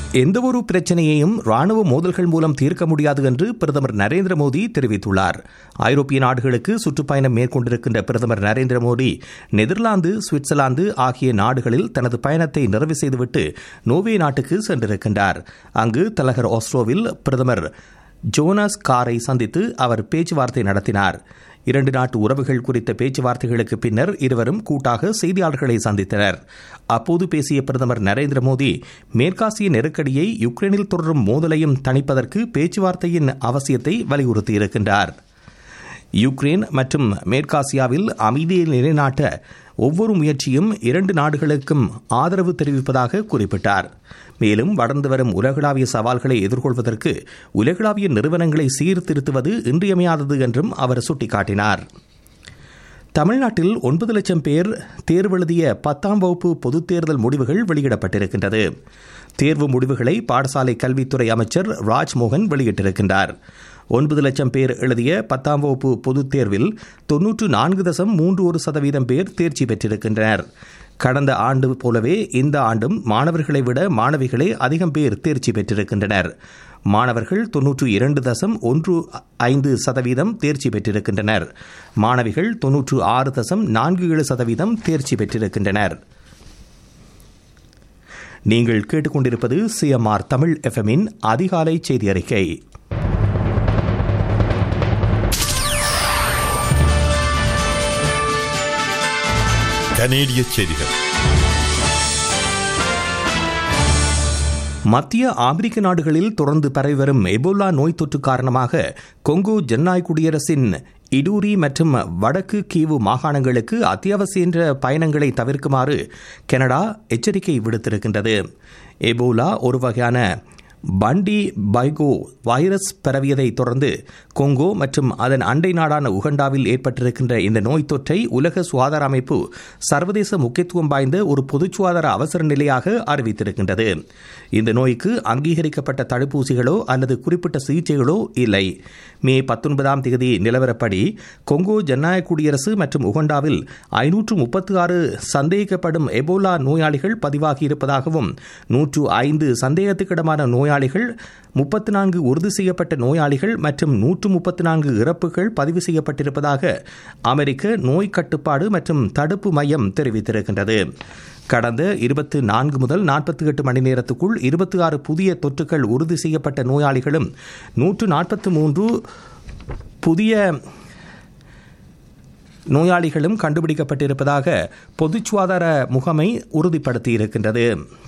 எந்தவொரு பிரச்சனையையும் ராணுவ மோதல்கள் மூலம் தீர்க்க முடியாது என்று பிரதமர் நரேந்திர மோடி தெரிவித்துள்ளார் ஐரோப்பிய நாடுகளுக்கு சுற்றுப்பயணம் மேற்கொண்டிருக்கின்ற பிரதமர் நரேந்திர மோடி நெதர்லாந்து சுவிட்சர்லாந்து ஆகிய நாடுகளில் தனது பயணத்தை நிறைவு செய்துவிட்டு நோவே நாட்டுக்கு சென்றிருக்கின்றார் அங்கு தலைநகர் ஆஸ்ட்ரோவில் பிரதமர் ஜோனஸ் காரை சந்தித்து அவர் பேச்சுவார்த்தை நடத்தினார் இரண்டு நாட்டு உறவுகள் குறித்த பேச்சுவார்த்தைகளுக்கு பின்னர் இருவரும் கூட்டாக செய்தியாளர்களை சந்தித்தனர் அப்போது பேசிய பிரதமர் நரேந்திர மோடி மேற்காசிய நெருக்கடியை யுக்ரைனில் தொடரும் மோதலையும் தணிப்பதற்கு பேச்சுவார்த்தையின் அவசியத்தை வலியுறுத்தியிருக்கின்றார் யுக்ரைன் மற்றும் மேற்காசியாவில் அமைதியை நிலைநாட்ட ஒவ்வொரு முயற்சியும் இரண்டு நாடுகளுக்கும் ஆதரவு தெரிவிப்பதாக குறிப்பிட்டார் மேலும் வளர்ந்து வரும் உலகளாவிய சவால்களை எதிர்கொள்வதற்கு உலகளாவிய நிறுவனங்களை சீர்திருத்துவது இன்றியமையாதது என்றும் அவர் சுட்டிக்காட்டினார் தமிழ்நாட்டில் ஒன்பது லட்சம் பேர் தேர்வெழுதிய பத்தாம் வகுப்பு பொதுத் தேர்தல் முடிவுகள் வெளியிடப்பட்டிருக்கின்றது தேர்வு முடிவுகளை பாடசாலை கல்வித்துறை அமைச்சர் ராஜ்மோகன் வெளியிட்டிருக்கின்றார் ஒன்பது லட்சம் பேர் எழுதிய பத்தாம் வகுப்பு பொதுத் தேர்வில் தொன்னூற்று நான்கு தசம் மூன்று ஒரு சதவீதம் பேர் தேர்ச்சி பெற்றிருக்கின்றனர் கடந்த ஆண்டு போலவே இந்த ஆண்டும் மாணவர்களை விட மாணவிகளே அதிகம் பேர் தேர்ச்சி பெற்றிருக்கின்றனர் மாணவர்கள் தொன்னூற்று இரண்டு தசம் ஒன்று ஐந்து சதவீதம் தேர்ச்சி பெற்றிருக்கின்றனர் மாணவிகள் தொன்னூற்று ஆறு தசம் நான்கு ஏழு சதவீதம் தேர்ச்சி பெற்றிருக்கின்றனர் நீங்கள் கேட்டுக்கொண்டிருப்பது சிஎம்ஆர் தமிழ் எஃப்எம்மின் அதிகாலை செய்தி அறிக்கை கனேடிய செய்திகள் மத்திய ஆப்பிரிக்க நாடுகளில் தொடர்ந்து பரவி வரும் எபோலா நோய் தொற்று காரணமாக கொங்கோ ஜனநாயக குடியரசின் இடூரி மற்றும் வடக்கு கீவு மாகாணங்களுக்கு அத்தியாவசிய பயணங்களை தவிர்க்குமாறு கனடா எச்சரிக்கை விடுத்திருக்கின்றது எபோலா ஒரு வகையான பண்டி பைகோ வைரஸ் பரவியதை தொடர்ந்து கொங்கோ மற்றும் அதன் அண்டை நாடான உகண்டாவில் ஏற்பட்டிருக்கின்ற இந்த நோய் தொற்றை உலக சுகாதார அமைப்பு சர்வதேச முக்கியத்துவம் வாய்ந்த ஒரு பொது சுகாதார அவசர நிலையாக அறிவித்திருக்கின்றது இந்த நோய்க்கு அங்கீகரிக்கப்பட்ட தடுப்பூசிகளோ அல்லது குறிப்பிட்ட சிகிச்சைகளோ இல்லை மே பத்தொன்பதாம் தேதி நிலவரப்படி கொங்கோ ஜனநாயக குடியரசு மற்றும் உகண்டாவில் ஐநூற்று முப்பத்தி ஆறு சந்தேகிக்கப்படும் எபோலா நோயாளிகள் பதிவாகியிருப்பதாகவும் நூற்று ஐந்து சந்தேகத்துக்கிடமான நோயாளிகள் முப்பத்தி நான்கு உறுதி செய்யப்பட்ட நோயாளிகள் மற்றும் நூற்று முப்பத்தி நான்கு இறப்புகள் பதிவு செய்யப்பட்டிருப்பதாக அமெரிக்க நோய் கட்டுப்பாடு மற்றும் தடுப்பு மையம் தெரிவித்திருக்கின்றது கடந்த இருபத்தி நான்கு முதல் நாற்பத்தி எட்டு மணி நேரத்துக்குள் இருபத்தி ஆறு புதிய தொற்றுகள் உறுதி செய்யப்பட்ட நோயாளிகளும் நூற்று நாற்பத்தி மூன்று புதிய நோயாளிகளும் கண்டுபிடிக்கப்பட்டிருப்பதாக பொது சுகாதார முகமை உறுதிப்படுத்தியிருக்கின்றது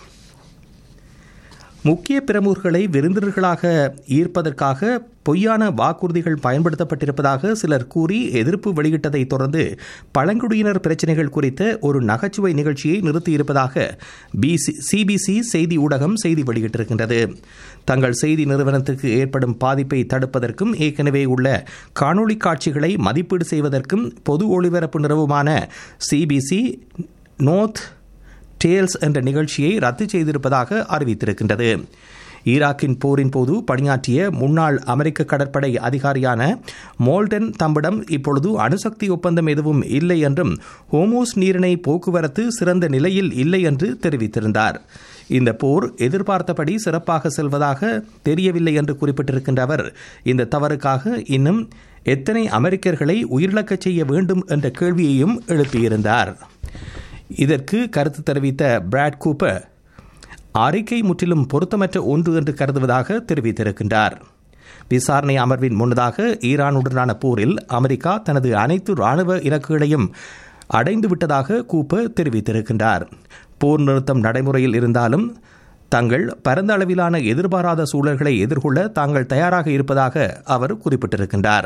முக்கிய பிரமுகர்களை விருந்தினர்களாக ஈர்ப்பதற்காக பொய்யான வாக்குறுதிகள் பயன்படுத்தப்பட்டிருப்பதாக சிலர் கூறி எதிர்ப்பு வெளியிட்டதை தொடர்ந்து பழங்குடியினர் பிரச்சினைகள் குறித்த ஒரு நகைச்சுவை நிகழ்ச்சியை நிறுத்தியிருப்பதாக பிசி சிபிசி செய்தி ஊடகம் செய்தி வெளியிட்டிருக்கின்றது தங்கள் செய்தி நிறுவனத்துக்கு ஏற்படும் பாதிப்பை தடுப்பதற்கும் ஏற்கனவே உள்ள காணொளி காட்சிகளை மதிப்பீடு செய்வதற்கும் பொது ஒளிபரப்பு நிறுவனமான சிபிசி நோர்த் டேல்ஸ் என்ற நிகழ்ச்சியை ரத்து செய்திருப்பதாக அறிவித்திருக்கின்றது ஈராக்கின் போரின் போது பணியாற்றிய முன்னாள் அமெரிக்க கடற்படை அதிகாரியான மோல்டன் தம்மிடம் இப்பொழுது அணுசக்தி ஒப்பந்தம் எதுவும் இல்லை என்றும் ஹோமோஸ் நீரிணை போக்குவரத்து சிறந்த நிலையில் இல்லை என்று தெரிவித்திருந்தார் இந்த போர் எதிர்பார்த்தபடி சிறப்பாக செல்வதாக தெரியவில்லை என்று குறிப்பிட்டிருக்கின்ற அவர் இந்த தவறுக்காக இன்னும் எத்தனை அமெரிக்கர்களை உயிரிழக்கச் செய்ய வேண்டும் என்ற கேள்வியையும் எழுப்பியிருந்தார் இதற்கு கருத்து தெரிவித்த பிராட் கூப்பர் அறிக்கை முற்றிலும் பொருத்தமற்ற ஒன்று என்று கருதுவதாக தெரிவித்திருக்கின்றார் விசாரணை அமர்வின் முன்னதாக ஈரானுடனான போரில் அமெரிக்கா தனது அனைத்து ராணுவ இலக்குகளையும் அடைந்து விட்டதாக கூப்பர் தெரிவித்திருக்கின்றார் போர் நிறுத்தம் நடைமுறையில் இருந்தாலும் தங்கள் பரந்த அளவிலான எதிர்பாராத சூழல்களை எதிர்கொள்ள தாங்கள் தயாராக இருப்பதாக அவர் குறிப்பிட்டிருக்கின்றார்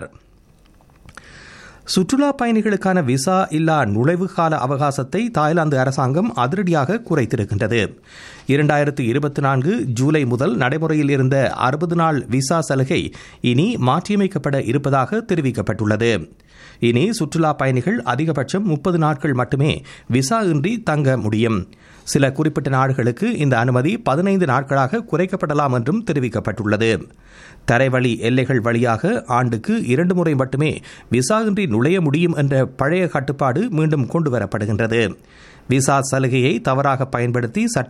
சுற்றுலா பயணிகளுக்கான விசா இல்லா நுழைவு கால அவகாசத்தை தாய்லாந்து அரசாங்கம் அதிரடியாக குறைத்திருக்கின்றது இரண்டாயிரத்து இருபத்தி நான்கு ஜூலை முதல் நடைமுறையில் இருந்த அறுபது நாள் விசா சலுகை இனி மாற்றியமைக்கப்பட இருப்பதாக தெரிவிக்கப்பட்டுள்ளது இனி சுற்றுலா பயணிகள் அதிகபட்சம் முப்பது நாட்கள் மட்டுமே விசா இன்றி தங்க முடியும் சில குறிப்பிட்ட நாடுகளுக்கு இந்த அனுமதி பதினைந்து நாட்களாக குறைக்கப்படலாம் என்றும் தெரிவிக்கப்பட்டுள்ளது தரைவழி எல்லைகள் வழியாக ஆண்டுக்கு இரண்டு முறை மட்டுமே விசா இன்றி நுழைய முடியும் என்ற பழைய கட்டுப்பாடு மீண்டும் கொண்டுவரப்படுகின்றது விசா சலுகையை தவறாக பயன்படுத்தி சட்ட